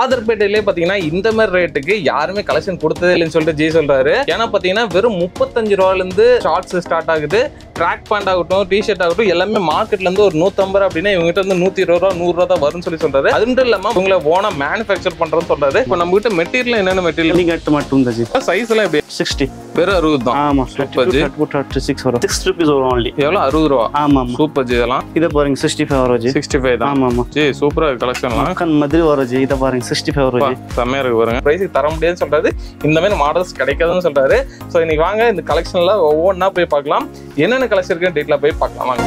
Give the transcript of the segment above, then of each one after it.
காதர்பேட்டையிலே பாத்தீங்கன்னா இந்த மாதிரி ரேட்டுக்கு யாருமே கலெக்ஷன் கொடுத்ததே இல்லைன்னு சொல்லிட்டு ஜி சொல்றாரு ஏன்னா பாத்தீங்கன்னா வெறும் முப்பத்தஞ்சு ரூபாயில இருந்து ஷார்ட்ஸ் ஸ்டார்ட் ஆகுது ட்ராக் பேண்ட் ஆகட்டும் டிஷர்ட் ஆகட்டும் எல்லாமே மார்க்கெட்ல இருந்து ஒரு நூத்தம்பது ரூபா அப்படின்னா இவங்க கிட்ட வந்து நூத்தி இருபது ரூபா நூறு ரூபா தான் வரும்னு சொல்லி சொல்றாரு அது மட்டும் இல்லாம உங்களை ஓனா மேனுஃபேக்சர் பண்றோம்னு சொல்றாரு இப்போ நம்ம கிட்ட மெட்டீரியல் என்னென்ன மெட்டீரியல் கட் மட்டும் இந்த ஜி சைஸ் எல்லாம் எப்படி சிக்ஸ்டி வெறும் அறுபது தான் ஆமா Super ஜி. தேர்ட்டி சிக்ஸ் வரும் சிக்ஸ் ருபீஸ் வரும் ஒன்லி எவ்வளவு அறுபது ரூபா ஆமா ஆமா சூப்பர் ஜி இதெல்லாம் இதை பாருங்க சிக்ஸ்டி ஃபைவ் வரும் ஜி சிக்ஸ்டி ஃபைவ் தான் ஆமா ஆமா ஜி சூப்பரா கலெக்ஷன்லாம் மக்கன் மதுரை வரும் ஜி இதை பாருங்க சிக்ஸ்டி ஃபைவ் வரும் ஜி செம்மையா இருக்கு பாருங்க பிரைஸுக்கு தர முடியாதுன்னு சொல்றாரு இந்த மாதிரி மாடல்ஸ் கிடைக்காதுன்னு சொல்றாரு ஸோ இன்னைக்கு வாங்க இந்த கலெக்ஷன்ல ஒவ்வொன்றா போய் பார்க்கலாம் என்னென்ன கலெக்ஷன் இருக்குன்னு டீட்டெயிலாக போய் பார்க்கலாம் வாங்க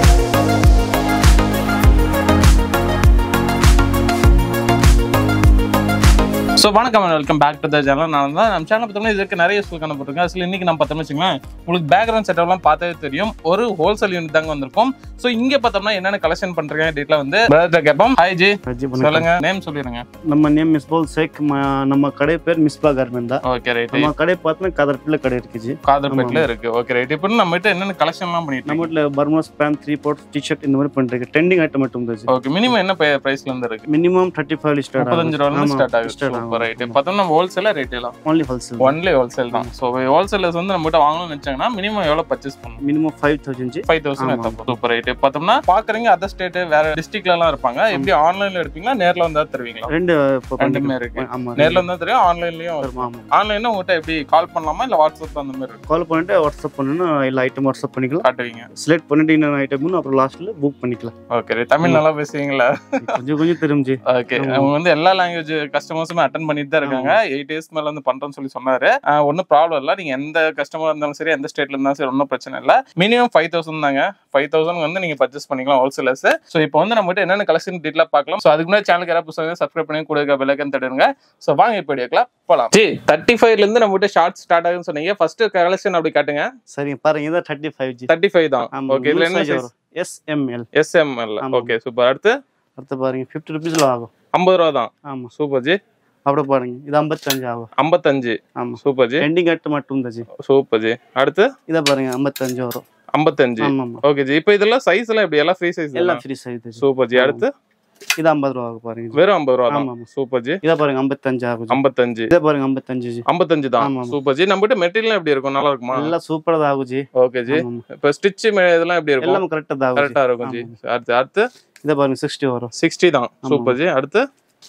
ஸோ வணக்கம் welcome back to the channel நான் தான் நம்ம சேனல் பார்த்தோம்னா இதுக்கு நிறைய யூஸ்ஃபுல் கண்டுபிடிருக்கேன் அதில் இன்னைக்கு நம்ம பார்த்தோம்னு வச்சுக்கோங்களேன் உங்களுக்கு பேக்ரவுண்ட் செட்டப்லாம் பார்த்தாவே தெரியும் ஒரு ஹோல்சேல் யூனிட் தாங்க வந்திருக்கும் ஸோ இங்கே பார்த்தோம்னா என்னென்ன கலெக்ஷன் பண்ணுறீங்க டீட்டெயில் வந்து பிரதர் கேட்போம் ஹாய் ஜி ஜி வணக்கம். சொல்லுங்க நேம் சொல்லிடுங்க நம்ம நேம் மிஸ்பால் சேக் ம- நம்ம கடை பேர் மிஸ்பா கார்மெண்ட் தான் ஓகே ரைட் நம்ம கடை பார்த்தா கதர்பிள்ள கடை இருக்கு ஜி காதர்பேட்ல இருக்கு ஓகே ரைட் இப்போ நம்ம கிட்ட என்னென்ன கலெக்ஷன்லாம் பண்ணிட்டு நம்ம வீட்டில் பர்மாஸ் பேண்ட் த்ரீ போர்ட் டிஷர்ட் இந்த மாதிரி பண்ணிருக்கு ட்ரெண்டிங் ஐட்டம் மட்டும் தான் ஜி ஓகே மினிமம் என்ன பிரைஸ்ல இருந்து இருக்கு மினிமம் தேர்ட்டி ஃபைவ் ஸ்டார்ட் முப்பத்தஞ்சு ரூபாயில இருந்து ஸ்டார்ட் ஆகுது சூப்பர் ரைட் பார்த்தோம்னா ஹோல்சேலா ரேட்டெல்லாம் ஒன்லி ஹோல்சேல் ஒன்லி ஹோல்சேல் தான் ஸோ ஹோல்சேலர்ஸ் வந்து நம்ம கிட்ட வாங்கணும்னு நினைச்சாங்கன்னா மினிமம் எவ்வளவு பர்ச்சேஸ் பண்ணணும் minimum five thousand ji five thousand super right பார்த்தோம்னா பாக்குறீங்க அதர் ஸ்டேட் வேற டிஸ்ட்ரிக்ட்ல எல்லாம் இருப்பாங்க எப்படி ஆன்லைன்ல எடுப்பீங்களா நேர்ல வந்தா தருவீங்களா ரெண்டு இப்போ ரெண்டுமே இருக்கு ஆமா நேர்ல வந்தா தெரியும் ஆன்லைன்லயும் ஆமா ஆமா ஆன்லைன்ல உங்ககிட்ட எப்படி கால் பண்ணலாமா இல்ல வாட்ஸ்அப் அந்த மாதிரி இருக்கும் கால் பண்ணிட்டு வாட்ஸ்அப் பண்ணணும் எல்லா ஐட்டம் வாட்ஸ்அப் பண்ணிக்கலாம் காட்டுவீங்க செலக்ட் பண்ணிட்டு இன்னொரு ஐட்டம்னு அப்புறம் லாஸ்ட்ல புக் பண்ணிக்கலாம் ஓகே தமிழ் நல்லா பேசுவீங்களா கொஞ்சம் கொஞ்சம் தெரியும் ஜி ஓகே ஆமா. அவங்க வந்து எல்லா லாங்குவேஜ் கஸ்டமர்ஸுமே அட்டன் பண்ணிட்டு தான் இருக்காங்க எயிட் இயர்ஸ் மேல வந்து பண்றேன்னு சொல்லி சொன்னாரு ஆஹ் ஒண்ணும் ப்ராப்ளம் இல்ல நீங்க எந்த கஸ்டமர் இருந்தாலும் சரி எந்த ஸ்டேட்ல இருந்தாலும் சரி ஒன்றும் பிரச்சனை இல்ல மினிமம் ஃபைவ் தௌசண்ட் தாங்க ஃபைவ் தௌசண்ட் வந்து நீங்க பர்ச்சேஸ் பண்ணிக்கலாம் ஹோல்சேலர்ஸ் ஸோ இப்போ வந்து நம்ம கிட்ட என்னென்ன கலெக்ஷன் டீட்டெயிலாக பார்க்கலாம் ஸோ அதுக்கு முன்னாடி சேனலுக்கு யாராவது புதுசாக சப்ஸ்கிரைப் பண்ணி கூட பெல்லைக்கன் தடுங்க ஸோ வாங்க இப்போ எடுக்கலாம் போலாம் ஜி தேர்ட்டி ஃபைவ்ல இருந்து நம்ம கிட்ட ஷார்ட் ஸ்டார்ட் ஆகுதுன்னு சொன்னீங்க ஃபர்ஸ்ட் கலெக்ஷன் அப்படி காட்டுங்க சரிங்க பாருங்க இதான் thirty five ji thirty five தான் ஆமா ஓகே இதுல என்ன வரும் எஸ்எம்எல் எஸ்எம்எல் ஆமா. ஓகே சூப்பர் அடுத்து அடுத்து பாருங்க ஃபிஃப்டி ருபீஸ்ல ஆகும் ஐம்பது ரூபா தான் ஆமா சூப்பர் ஜி அப்படியே பாருங்க இது ஐம்பத்தஞ்சு ஆகும் ஐம்பத்தஞ்சு ஆமா சூப்பர் ஜி ட்ரெண்டிங் ஐட்டம் மட்டும் தான் ஜி சூப்பர் ஜி அடுத்து இதை பாருங்க ஐம்பத்தஞ்சு வரும் ஐம்பத்தஞ்சு ஆமா ஆமா ஓகே ஜி இப்போ இதெல்லாம் சைஸ் எல்லாம் எப்படி எல்லாம் ஃப்ரீ சைஸ் எல்லாம் free size ji super ji அடுத்து இது ஐம்பது ரூபா ஆகும் பாருங்க ஜி. வெறும் ஐம்பது ரூபா தான் ஆமா ஆமா சூப்பர் ஜி இதை பாருங்க ஐம்பத்தஞ்சு ஆகும் ஜி. ஐம்பத்தஞ்சு இதை பாருங்க ஐம்பத்தஞ்சு ஜி ஐம்பத்தஞ்சு தான் ஆமா, ஆமா. சூப்பர் ஜி நம்ம கிட்ட மெட்டீரியல் எப்படி இருக்கும் நல்லா இருக்குமா எல்லாம் சூப்பரா தான் ஆகும் ஜி ஓகே ஜி ஆமா, ஆமா. இப்போ ஸ்டிச் இதெல்லாம் எப்படி இருக்கும் எல்லாம் கரெக்டா தான் ஆகும் ஜி. கரெக்டா இருக்கும் ஜி அடுத்து அடுத்து இதை பாருங்க சிக்ஸ்டி வரும் சிக்ஸ்டி தான் சூப்பர் ஜி அடுத்து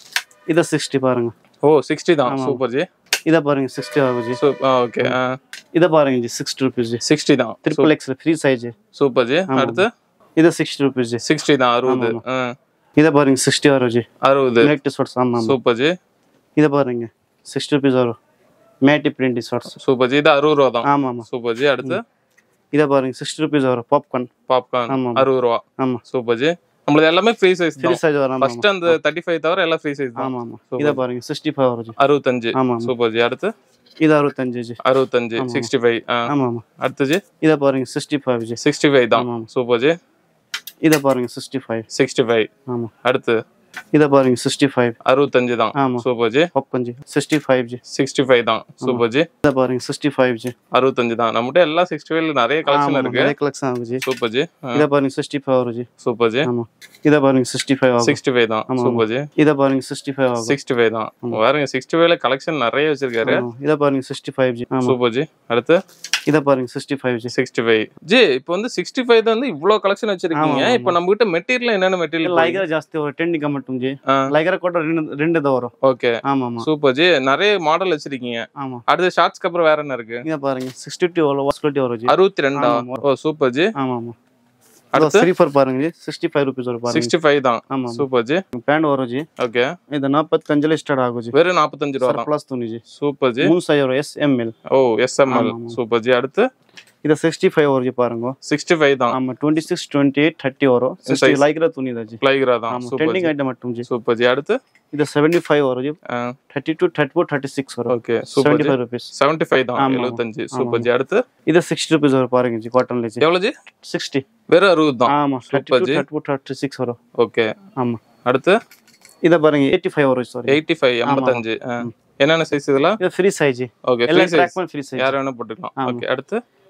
இதை சிக்ஸ்டி பாருங்க ஓ சிக்ஸ்டி தான் ஆமா. சூப்பர் ஜி இதை பாருங்க சிக்ஸ்டி ஆகும் ஜி ஓகே இதை பாருங்க ji sixty rupees ji sixty தான் triple X free size ji super ji ஆமா. அடுத்து இது சிக்ஸ்டி ருபீஸ் ஜி சிக்ஸ்டி தான் அறுபது ஆமா, ஆ, இதை பாருங்க சிக்ஸ்டி வரும் ஜி அறுபது நெக்ட் ஷார்ட்ஸ் ஆமா ஆமா சூப்பர் ஜி இதை பாருங்க சிக்ஸ்டி ருபீஸ் வரும் matte print shorts super ji இது அறுபது ரூபா தான் ஆமா ஆமா சூப்பர் ஜி அடுத்து இதை பாருங்க சிக்ஸ்டி ருபீஸ் வரும் பாப்கார்ன் பாப்கார்ன் ஆமா, ஆமா. அறுபது ரூபா ஆமா சூப்பர் ஜி நம்மளது எல்லாமே ஃப்ரீ சைஸ் ஃப்ரீ தான் சைஸ் வரும் ஆமா ஃபர்ஸ்ட் அந்த தேர்ட்டி ஃபைவ் தவிர எல்லாம் ஃப்ரீ சைஸ் தான் ஆமா ஆமா Super. இதை பாருங்க சிக்ஸ்டி ஃபைவ் வரும் ஜி அறுபத்தஞ்சு ஆமா ஆமா சூப்பர் ஜி அடுத்து இது அறுபத்தஞ்சு ஜி அறுபத்தஞ்சு ஆமா. சிக்ஸ்டி ஃபைவ் ஆமா ஆமா அடுத்து ஜி இதை பாருங்க sixty five ji sixty five தான் ஆமா ஆமா சூப்பர் ஜி இதை பாருங்க சிக்ஸ்டி ஃபைவ் சிக்ஸ்டி ஃபைவ் ஆமா அடுத்து இதை பாருங்க சிக்ஸ்டி ஃபைவ் அறுபத்தஞ்சு தான் ஆமா super ji popcorn ji sixty five ji sixty five தான் சூப்பர் ஜி இதை பாருங்க சிக்ஸ்டி ஃபைவ் ஜி அறுபத்தஞ்சு தான் நம்மகிட்ட எல்லா சிக்ஸ்டி ஃபைவ்ல நிறைய கலெக்ஷன் ஆமா இருக்கு நிறைய கலெக்ஷன் ஆகும் ஜி சூப்பர் ஜி இதை பாருங்க சிக்ஸ்டி ஃபைவ் வரும் ஜி சூப்பர் ஜி ஆமா இதை பாருங்க சிக்ஸ்டி ஃபைவ் ஆகும் சிக்ஸ்டி ஃபைவ் தான் ஆமா, சூப்பர் ஜி இதை பாருங்க சிக்ஸ்டி ஃபைவ் ஆகும் சிக்ஸ்டி ஃபைவ் தான் பாருங்க சிக்ஸ்டி ஃபைவ்ல கலெக்ஷன் நிறைய வச்சிருக்காரு ஆமா. இதை பாருங்க சிக்ஸ்டி ஃபைவ் ஜி ஆமா சூப்பர் ஜி அடுத்து இதை பாருங்க sixty five ji sixty five ji இப்போ வந்து சிக்ஸ்டி ஃபைவ் தான் வந்து இவ்வளோ கலெக்ஷன் வச்சிருக்கீங்க ஆமா, இப்போ நம்ம கிட்ட மெட்டீரியல் என்னென்ன மெட்டீரியல் ಲೈಗರ ಜಾಸ್ತಿ ವரும் ಟೆಂಡಿಂಗ್ மட்டும் ஜி ಲೈಗರ ಕೊಟ್ಟ ரெண்டு ரெண்டு தான் வரும் ஓகே ஆமா ஆமா சூப்பர் ஜி நிறைய மாடல் வச்சிருக்கீங்க ஆமா அடுத்து ஷார்ட்ஸ்க்கு அப்புறம் வேற என்ன இருக்கு இதை பாருங்க சிக்ஸ்டி டூ வரும் வாஸ்குலிட்டி வரும் ஜி அறுபத்தி ரெண்டா ஆமா. ஓ சூப்பர் ஜி ஆமா ஆமா அடுத்து த்ரீ ஃபோர் பாருங்க ஜி சிக்ஸ்டி ஃபைவ் ருபீஸ் வரும் பாருங்க சிக்ஸ்டி ஃபைவ் தான் ஆமா சூப்பர் ஜி ಪ್ಯಾಂಟ್ ವரும் ಜಿ ஓகே ಇದು ನಾಲ್ಪತ್ತಂಜಲೆ ಸ್ಟಾರ್ಟ್ ಆಗು ಜಿ வெறும் நாற்பத்தஞ்சு ரூபா தான் ಸರ್ಪ್ಲಸ್ ತುನಿ ಜಿ சூப்பர் ஜி ಮೂನ್ ಸಾವಿರ ಎಸ್ ಎಮ್ ಎಲ್ ஓ எஸ்எம்எல் ஆமா, ஆமா. சூப்பர் ஜி அடுத்து ಇದು ಸಿಕ್ಸ್ಟಿ ಫೈವ್ ವரும் ಜಿ ಪಾರಂಗು சிக்ஸ்டி ஃபைவ் தான் ಆಮ twenty six twenty eight thirty ವரும் ಸಿಕ್ಸ್ಟಿ size. ಲೈಕ್ರ ತುನಿ ಇದೆ ಜಿ பிளைகிரா தான் ಆಮ சூப்பர் ಟ್ರೆಂಡಿಂಗ್ ஜி ಐಟಮ್ ಮಟ್ಟಂ ಜಿ சூப்பர் ஜி அடுத்து ಇದು ಸೆವೆಂಟಿ ಫೈವ್ ವரும் ji thirty two thirty four thirty six ವரும் okay super seventy ji five rupees seventy five தான் ஆமா, ஆமா. எழுபத்தஞ்சு ஆமா, சூப்பர் ஜி அடுத்து ಇದು ಸಿಕ್ಸ್ಟಿ ರುಪೀಸ್ ವரும் பாருங்க ஜி காட்டன்ல ஜி எவ்வளவு ஜி ಸಿಕ್ಸ್ಟಿ வெறும் அறுபது தான் ஆமா thirty Super two ji. Thirty four thirty six வரும் ஓகே ஆமா அடுத்து இதை பாருங்க எயிட்டி ஃபைவ் வரும் சாரி எயிட்டி ஃபைவ் எண்பத்தஞ்சு ஆ. என்னென்ன சைஸ் இதெல்லாம் இது ஃப்ரீ சைஸ் ஜி ஓகே எல்லா ஃப்ரீ ட்ராக் சைஸ் பண்ண ஃப்ரீ சைஸ் யார் வேணா போட்டுக்கலாம் ஆமா. ஓகே அடுத்து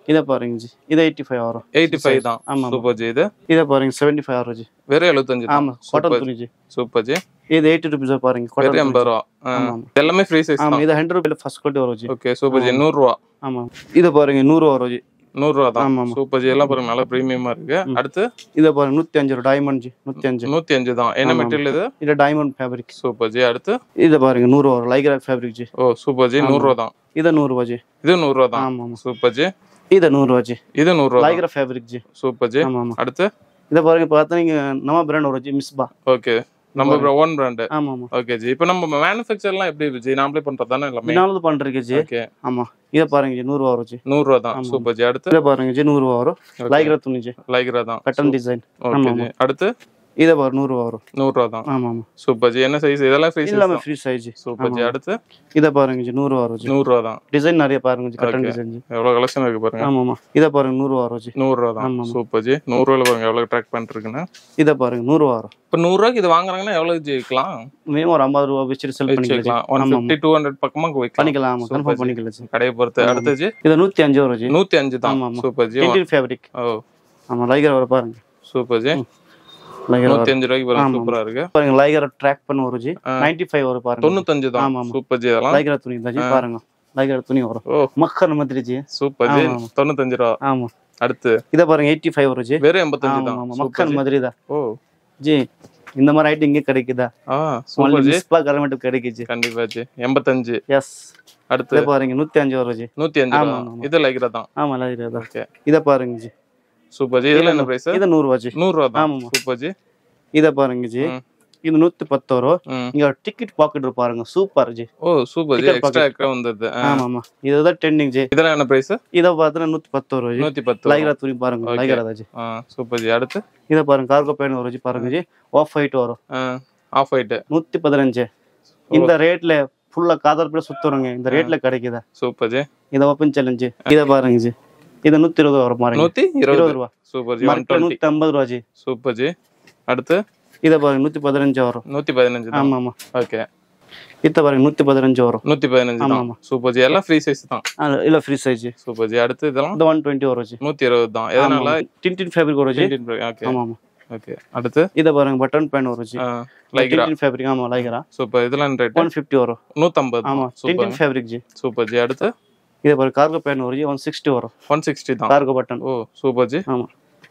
இதை பாருங்க ஜி இது எயிட்டி ஃபைவ் வரும் எயிட்டி ஃபைவ் தான் ஆமா சூப்பர் ஜி இது இதை பாருங்க செவன்டி ஃபைவ் வரும் ஜி வெறும் எழுபத்தஞ்சு தான் ஆமா காட்டன் துணி ஜி சூப்பர் ஜி இது எயிட்டி ருபீஸ் பாருங்க வெறும் காட்டன் எண்பது ரூபா ஆ. ஆமா, ஆமா. இது எல்லாமே ஃப்ரீ சைஸ் ஆமா தான் இது ஹண்ட்ரட் ருபீல ஃபர்ஸ்ட் குவாலிட்டி வரும் ஜி ஓகே சூப்பர் ஜி நூறுரூவா ஆமா இதை பாருங்க நூறு வரும் ஜி நூறுரூவா தான் ஆமா, ஆமா. சூப்பர் ஜி எல்லாம் பாருங்க நல்லா ப்ரீமியமா இருக்கு அடுத்து இதை பாருங்க நூத்தி அஞ்சு ரூபா டைமண்ட் ஜி நூத்தி அஞ்சு நூத்தி அஞ்சு தான் என்ன ஆமா. மெட்டீரியல் இது இது டைமண்ட் ஃபேப்ரிக் சூப்பர் ஜி அடுத்து இதை பாருங்க நூறு வரும் லைக்ரா ஃபேப்ரிக் ஜி ஓ சூப்பர் ஜி நூறுரூவா தான் இது நூறுரூவா ஜி இது நூறுரூவா தான் ஆமா ஆமா சூப்பர் ஜி இது நூறுரூவா ஜி இது நூறுரூவா தான் Lycra fabric ji super ji ஆமா ஆமா அடுத்து இதை பாருங்க பார்த்தா நீங்க நம்ம பிராண்ட் வரும் ஜி மிஸ்பா ஓகே நம்ம ஓன் பிராண்டு ஆமா ஆமா ஓகே ஜி இப்போ நம்ம மேனுஃபேக்சர்லாம் எப்படி இருக்கு ஜி நாமளே பண்றது தானே எல்லாமே நானூறு பண்றீங்க ஜி ஓகே ஆமா இதை பாருங்க ஜி நூறுரூவா வரும் ஜி நூறுரூவா தான் சூப்பர் ஜி அடுத்து இதை பாருங்க ஜி நூறுரூவா வரும் Okay. லைக்ரா துணி ஜி லைக்ரா தான் கட்டன் டிசைன் ஓகே ஆமா, ஜி அடுத்து இதை பாரு நூறுரூவா வரும் நூறுரூவா தான் ஆமா ஆமா சூப்பர் ஜி என்ன சைஸ் இதெல்லாம் ஃப்ரீ எல்லாமே size free size ji super ji அடுத்து இதை பாருங்க ஜி நூறுரூவா வரும் ஜி நூறுரூவா தான் டிசைன் நிறைய பாருங்க ji cotton Okay. Design ji எவ்வளவு கலெக்ஷன் இருக்கு பாருங்க ஆமா ஆமா இதை பாருங்க நூறுரூவா வரும் ஜி நூறுரூவா தான் ஆமா, ஆமா. சூப்பர் ஜி நூறுரூவால பாருங்க எவ்வளவு ட்ராக் பண்ணிருக்குன்னு இதை பாருங்க நூறுரூவா வரும் இப்போ நூறுரூவாக்கு இது வாங்குறாங்கன்னா எவ்வளவு ஜி விற்கலாம் மினிமம் ஒரு ஐம்பது ரூபா வச்சுட்டு செல் பண்ணிக்கலாம் வச்சுக்கலாம் ஒன் ஆமா, ஃபிஃப்டி டூ ஹண்ட்ரட் பக்கமா விற்கலாம் பண்ணிக்கலாம் ஆமா Super கன்ஃபார்ம் ஜி. பண்ணிக்கலாம் ஜி கடையை பொறுத்து அடுத்து ஜி இது நூத்தி அஞ்சு வரும் ஜி நூத்தி அஞ்சு தான் ஆமா, ஆமா. சூப்பர் ஜி இண்டியன் ஃபேப்ரிக் ஓ ஆமா லைகர் வர பாருங்க சூப்பர் ஜி லைகர் நூத்தி அஞ்சு ரூபாய்க்கு பாருங்க ஆமா, சூப்பரா இருக்கு பாருங்க லைகர் ட்ராக் பண்ண வரும் ஜி நைன்டி ஃபைவ் வரும் பாருங்க தொண்ணூத்தஞ்சு தான் ஆமா, ஆமா. சூப்பர் ஜி இதெல்லாம் லைகர் துணி தான் ஜி பாருங்க லைகர் துணி வரும் ஓ மக்கர் மாதிரி ஜி சூப்பர் ஜி ஆமா, ஆமா. தொண்ணூத்தஞ்சு ரூபா ஆமா அடுத்து இதை பாருங்க எயிட்டி ஃபைவ் வரும் ஜி வெறும் எண்பத்தஞ்சு ஆமா தான் ஆமா சூப்பர் மக்கர் ஜி மாதிரி தான் ஓ ஜி இந்த மாதிரி ஐட்டம் இங்கே கிடைக்குதா ஆ சூப்பர் ஜி மிஸ்பா கரமெண்ட் கிடைக்குது கண்டிப்பா ஜி எண்பத்தஞ்சு எஸ் அடுத்து இதை பாருங்க நூத்தி அஞ்சு வரும் ஜி நூத்தி அஞ்சு ஆமா, ரூபா ஆமா. இது லைக்ரா தான் ஆமா லைகர் தான் ஓகே இதை பாருங்க ஜி சூப்பர் ஜி இதுல என்ன பிரைஸ் இது நூறுரூவா ஜி நூறு ரூபா தான் ஆமா, ஆமா. சூப்பர் ஜி இதை பாருங்க ஜி ம். இது நூத்தி பத்து வரும் ம் இங்க டிக்கெட் பாக்கெட் பாருங்க சூப்பர் ஜி ஓ super ji Ticket extra extra வந்தது ஆ. ஆமா ஆமா இதுதான் ட்ரெண்டிங் ஜி இதெல்லாம் என்ன பிரைஸ் இதை பார்த்தா நூத்தி பத்து வரும் ஜி நூத்தி பத்து லைகரா துணி பாருங்க Okay. லைகரா தான் ஜி ஆ சூப்பர் ஜி அடுத்து இதை பாருங்க கார்கோ பேன் வரும் ஜி பாருங்க ஜி ஆஃப் ஒயிட் வரும் ஆஃப் ஒயிட் நூத்தி பதினஞ்சு இந்த ரேட்ல ஃபுல்லா காதர் பேர் சுத்துறோங்க இந்த ரேட்ல கிடைக்குதா சூப்பர் ஜி இதை ஓப்பன் சேலஞ்சு இதை பாருங்க ஜி இதை நூத்தி இருபது வரும் பாருங்க நூத்தி இருபது இருபது ரூபா சூப்பர் ஜி ஒன் மார்க்கெட்ல டுவெண்ட்டி நூத்தி ஐம்பது ரூபா ஜி சூப்பர் ஜி அடுத்து இதை பாருங்க நூத்தி பதினஞ்சு வரும் நூத்தி பதினஞ்சு தான் ஆமா ஆமா ஓகே இதை பாருங்க நூத்தி பதினஞ்சு வரும் நூத்தி பதினஞ்சு ஆமா, தான் ஆமா. சூப்பர் ஜி எல்லாம் ஃப்ரீ சைஸ் தான் ஆ, இல்ல free size ji super ji அடுத்து இதெல்லாம் இந்த ஒன் டுவெண்ட்டி வரும் ஜி நூத்தி இருபது தான் எதனால டின்டின் ஃபேப்ரிக் வரும் ஜி ஓகே ஆமா ஆமா ஓகே அடுத்து இதை பாருங்க பட்டன் பேன் வரும் ஜி லைக்ரா டின்டின் ஃபேப்ரிக் ஆமா லைகரா சூப்பர் இதெல்லாம் ரேட் ஒன் ஃபிஃப்டி வரும் நூத்தம்பது ஆமா சூப்பர் டின்டின் ஃபேப்ரிக் ஜி சூப்பர் ஜி அடுத்து இதை பாருங்க கார்கோ பேன் வரும் ஜி ஒன் சிக்ஸ்டி வரும் ஒன் சிக்ஸ்டி தான் கார்கோ பட்டன் ஓ சூப்பர் ஜி ஆமா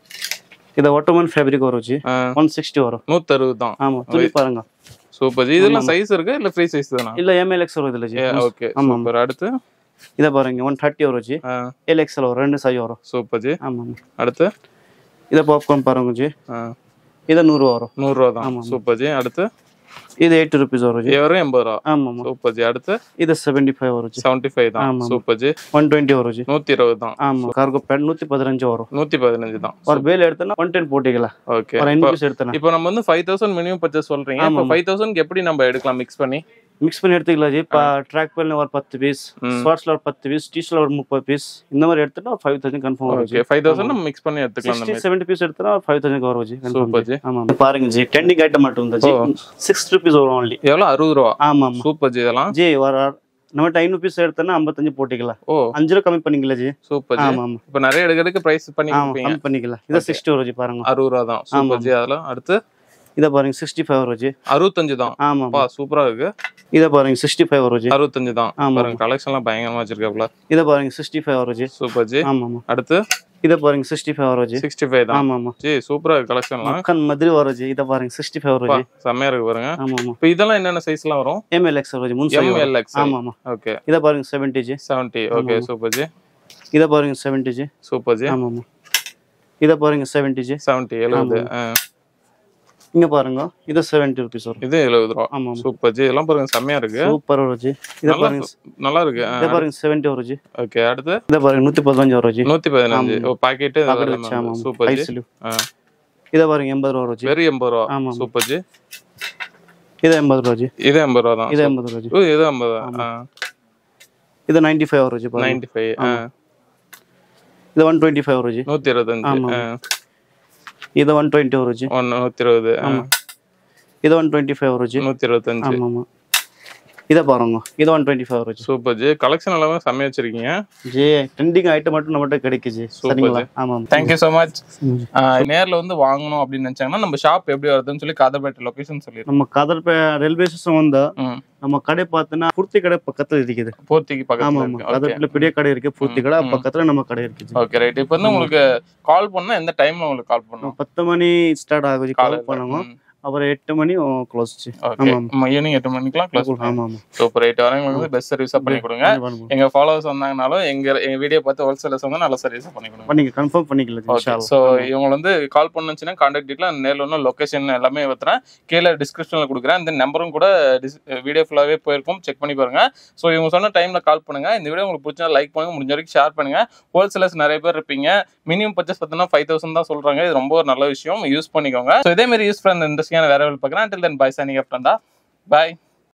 இதை ஒட்டோமன் ஃபேப்ரிக் வரும் ஜி ஆ, ஒன் சிக்ஸ்டி வரும் நூத்தறுபது தான் ஆமா துணி பாருங்க சூப்பர் ஜி இதெல்லாம் சைஸ் இருக்கு இல்ல ஃப்ரீ சைஸ் தானா இல்ல எம்எல்எக்ஸ் வரும் இதுல ஜி ஓகே ஆமா. சூப்பர் அடுத்து இதை பாருங்க ஒன் தேர்ட்டி வரும் ஜி எல்எக்ஸ்எல் வரும் ரெண்டு சைஸ் வரும் சூப்பர் ஜி ஆமா ஆமா அடுத்து இதை பாப்கார்ன் பாருங்க ஜி ஆ, இதை நூறு வரும் நூறுரூவா தான் ஆமா. சூப்பர் ஜி அடுத்து இது எயிட்டி ருபீஸ் வரும் ஜி வெறும் எண்பது ரூபா ஆமா ஆமா சூப்பர் ஜி அடுத்து இது செவன்டி ஃபைவ் வரும் ஜி செவன்டி ஃபைவ் தான் ஆமா. சூப்பர் ஜி ஒன் டுவெண்ட்டி வரும் ஜி நூத்தி இருபது தான் ஆமா கார்கோ பேண்ட் நூத்தி பதினஞ்சு வரும் நூத்தி பதினஞ்சு தான் ஒரு பேல் எடுத்தனா ஒன் டென் போட்டிக்கலாம் ஓகே ஒரு ஐநூறு பீஸ் எடுத்தனா இப்போ நம்ம வந்து ஃபைவ் தௌசண்ட் மினிமம் பர்ச்சேஸ் சொல்றீங்க இப்போ ஃபைவ் தௌசண்ட்க்கு எப்படி நம்ம எடுக்கலாம் மிக்ஸ் பண்ணி மிக்ஸ் பண்ணி எடுத்துக்கலாம் ஜி இப்போ ட்ராக் பேன்ல ஒரு பத்து பீஸ் ஸ்பாட்ஸ்ல ஒரு பத்து பீஸ் டீஸ்ல ஒரு முப்பது பீஸ் இந்த மாதிரி எடுத்துட்டா ஃபைவ் தௌசண்ட் கன்ஃபார்ம் வரும் ஜி ஓகே ஃபைவ் தௌசண்ட் நம்ம மிக்ஸ் பண்ணி எடுத்துக்கலாம் சிக்ஸ்டி செவன்டி பீஸ் எடுத்தா ஃபைவ் தௌசண்ட் வரும் ஜி confirm சூப்பர் ஜி ஆமா ஆமா. பாருங்க ஜி ட்ரெண்டிங் ஐட்டம் மட்டும் இருந்தா ஜி சிக்ஸ் ருபீஸ் வரும் ஒன்லி எவ்வளவு அறுபது ரூபா ஆமா ஆமா சூப்பர் ஜி இதெல்லாம் ஜி ஒரு நம்மகிட்ட ஐநூறு பீஸ் எடுத்தோன்னா ஐம்பத்தஞ்சு போட்டிக்கலாம் ஓ அஞ்சு ரூபா கம்மி பண்ணிக்கலாம் ஜி சூப்பர் ஜி ஆமா ஆமா இப்போ நிறைய எடுக்கிறதுக்கு பிரைஸ் பண்ணி ஆமா கொடுப்பீங்க கம்மி பண்ணிக்கலாம் இது சிக்ஸ்டி வரும் ஜி பாருங்க அறுபது ரூபா தான் சூப்பர் ஜி அதெல்லாம் அடுத்து இதை பாருங்க சிக்ஸ்டி ஃபைவ் வரும் ஜி அறுபத்தஞ்சு தான் ஆமா அப்பா சூப்பரா இருக்கு இதை பாருங்க சிக்ஸ்டி ஃபைவ் வரும் ஜி அறுபத்தஞ்சு தான் ஆமா. பாருங்க கலெக்ஷன்லாம் பயங்கரமா வச்சிருக்காப்ல இதை பாருங்க சிக்ஸ்டி ஃபைவ் வரும் ஜி சூப்பர் ஜி ஆமா ஆமா அடுத்து இதை பாருங்க சிக்ஸ்டி ஃபைவ் வரும் ஜி சிக்ஸ்டி ஃபைவ் தான் ஆமா ஆமா ஜி சூப்பரா இருக்கு கலெக்ஷன்லாம் மக்கன் மாதிரி வரும் ஜி இதை பாருங்க சிக்ஸ்டி ஃபைவ் வரும் ஜி செம்மையா இருக்கு பாருங்க ஆமா ஆமா இப்போ இதெல்லாம் என்னென்ன சைஸ்லாம் வரும் எம்எல்எக்ஸ் வரும் ஜி முன் side வரும். எம்எல்எக்ஸ் ஆமா ஆமா ஓகே இதை பாருங்க seventy ji seventy okay super ji இதை பாருங்க செவன்டி ஜி சூப்பர் ஜி ஆமா ஆமா இதை பாருங்க செவன்டி ஜி செவன்ட்டி எழுபது இங்க பாருங்க இது செவன்டி ருபீஸ் வரும் இது எழுபது ரூபா ஆமா ஆமா சூப்பர் ஜி இதெல்லாம் பாருங்க செம்மையா இருக்கு சூப்பர் வரும் ஜி இதை நல்லா பாருங்க நல்லா இருக்கு இதை பாருங்க செவன்டி வரும் ஜி ஓகே அடுத்து இதை பாருங்க நூத்தி பதினஞ்சு வரும் ஜி நூத்தி பதினஞ்சு ஓ பாக்கெட்டு பாக்கெட் வச்சு ஆமா ஆமா சூப்பர் ஹை ஜி ஸ்லீவ் ஆ. இதை பாருங்க எண்பது ரூபா வரும் ஜி வெறும் எண்பது ரூபா ஆமா, ஆமா. சூப்பர் ஜி இது எண்பது ரூபா ஜி இது எண்பது ரூபா தான் இது எண்பது ரூபா ஜி ஓ இது ஐம்பது இது நைன்டி ஃபைவ் வரும் ஜி பாருங்க நைன்டி ஃபைவ் இது ஒன் டுவெண்ட்டி ஃபைவ் வரும் ஜி நூத்தி இருபத்தஞ்சு ஆமா. இது ஒன் டுவெண்ட்டி வரும் ஜி ஒன்னு நூத்தி இருபது ஆ. இது ஒன் டுவெண்ட்டி ஃபைவ் வரும் ஜி நூத்தி இருபத்தஞ்சு ஆமா ஆமா இதை பாருங்க இது ஒன் டுவெண்ட்டி ஃபைவ் வரும் சூப்பர் ஜி கலெக்ஷன் எல்லாமே செம்மையா வச்சிருக்கீங்க ஜி ட்ரெண்டிங் ஐட்டம் மட்டும் நம்மகிட்ட கிடைக்குது Super சரிங்களா ஆமாம் தேங்க்யூ ஸோ மச் ம். நேர்ல வந்து வாங்கணும் அப்படின்னு நினைச்சாங்கன்னா நம்ம ஷாப் எப்படி வருதுன்னு சொல்லி காதர்பேட்டை லொகேஷன் சொல்லிடுறோம் நம்ம கதர் ரயில்வே ஸ்டேஷன் வந்தா ம் நம்ம கடை பார்த்தோன்னா பூர்த்தி கடை பக்கத்துல இருக்குது போர்த்திக்கு ஆமா பக்கத்துல ஆமா இருக்கு ஓகே கதர்ல பெரிய கடை இருக்கு பூர்த்தி கடை ம். பக்கத்துல நம்ம கடை இருக்குது ஓகே ரைட் இப்போ வந்து உங்களுக்கு கால் பண்ணா எந்த டைம்ல உங்களுக்கு கால் பண்ணும் பத்து மணி ஸ்டார்ட் ஆகுது கால் காலையில பண்ணுவோம் அப்புறம் எட்டு மணி க்ளோஸ் ஓகே ஆமா. ஈவினிங் எட்டு மணிக்கெல்லாம் க்ளோஸ் ஆமா ஆமா சூப்பர் ரைட் வரவங்களுக்கு வந்து பெஸ்ட் சர்வீஸா பண்ணி கொடுங்க பண்ணுவோம். எங்க ஃபாலோவர்ஸ் வந்தாங்கனாலும் எங்க எங்க வீடியோ பார்த்து ஹோல்சேலர்ஸ் வந்து நல்ல சர்வீஸ் பண்ணி கொடுங்க பண்ணிக்க கன்ஃபார்ம் பண்ணிக்கலாம் ஓகே இன்ஷா அல்லாஹ். ஸோ இவங்க வந்து கால் பண்ணுச்சுன்னா கான்டாக்ட் டீட்டெயில் நேரில் ஒன்றும் லொக்கேஷன் எல்லாமே வைத்துறேன் கீழே டிஸ்கிரிப்ஷனில் கொடுக்குறேன் இந்த நம்பரும் கூட வீடியோ ஃபுல்லாகவே போயிருக்கும் செக் பண்ணி பாருங்க ஸோ இவங்க சொன்ன டைமில் கால் பண்ணுங்க இந்த வீடியோ உங்களுக்கு பிடிச்சா லைக் பண்ணுங்க முடிஞ்ச வரைக்கும் ஷேர் பண்ணுங்க ஹோல்சேலர்ஸ் நிறைய பேர் இருப்பீங்க மினிமம் பர்ச்சேஸ் பார்த்தீங்கன்னா ஃபைவ் தௌசண்ட் தான் சொல்றாங்க இது ரொம்ப ஒரு நல்ல விஷயம் யூஸ் பண்ணிக்கோங்க ஸோ இதே மாதிரி யூஸ் பண்ண இன்ட்ரெஸ்டிங்கான வேற பார்க்குறேன் டில் தென் பை சைனிங் அப் பாய்